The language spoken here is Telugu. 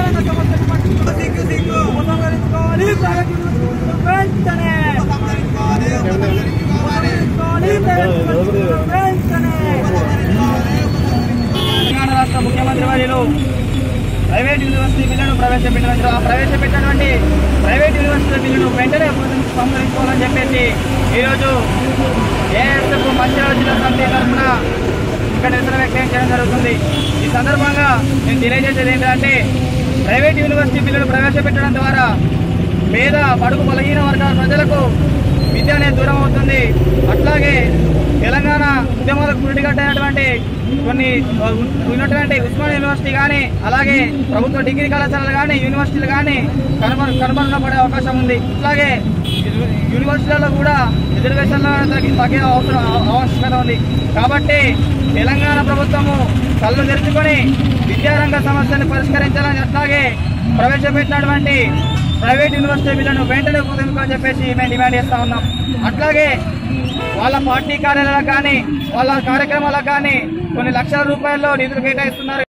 విద్యారంగ సమస్యను పట్టించుకోవాలి ఉపసంహరించుకోవాలి ప్రైవేట్ యూనివర్సిటీలను వెంటనే ఉపసంహరించుకోవాలి ప్రైవేట్ యూనివర్సిటీలను వెంటనే తెలంగాణ రాష్ట్ర ముఖ్యమంత్రి వర్యులు ప్రైవేట్ యూనివర్సిటీ బిల్లును ప్రవేశపెట్టిన ప్రవేశపెట్టినటువంటి ప్రైవేట్ యూనివర్సిటీ బిల్లును వెంటనే సంహరించుకోవాలని చెప్పేసి ఈరోజు ఏఎస్ఎఫ్ మంచిర్యాల జిల్లా సమితి తరఫున ఇక్కడ నిరసన వ్యక్తం చేయడం జరుగుతుంది ఈ సందర్భంగా నేను తెలియజేసేది ఏంటంటే ప్రైవేట్ యూనివర్సిటీ బిల్లును ప్రవేశపెట్టడం ద్వారా పేద బడుగు బలహీన వర్గాల ప్రజలకు విద్య అనేది దూరం అవుతుంది అట్లాగే తెలంగాణ ఉద్యమాలకు పురిటిగట్టైనటువంటి కొన్ని ఆ, ఉన్నటువంటి ఉస్మాన్ యూనివర్సిటీ కానీ అలాగే ప్రభుత్వ డిగ్రీ కళాశాలలు కానీ యూనివర్సిటీలు కానీ కనుమ కనుమరుగపడే అవకాశం ఉంది అట్లాగే యు- యూనివర్సిటీలలో కూడా రిజర్వేషన్ల తగ్గి- తగ్గే అవసరం అవ- ఆవశ్యకత ఉంది కాబట్టి తెలంగాణ ప్రభుత్వము కళ్ళు తెరుచుకొని విద్యారంగ సమస్యను పరిష్కరించాలని అట్లాగే ప్రవేశపెట్టినటువంటి ప్రైవేట్ యూనివర్సిటీ బిల్లును వెంటనే ఉపయోగించుకోని చెప్పేసి మేము డిమాండ్ చేస్తా ఉన్నాం అట్లాగే వాళ్ళ పార్టీ కార్యాలయాలకు కానీ వాళ్ళ కార్యక్రమాలకు కానీ కొన్ని లక్షల రూపాయల్లో నిధులు కేటాయిస్తున్నారు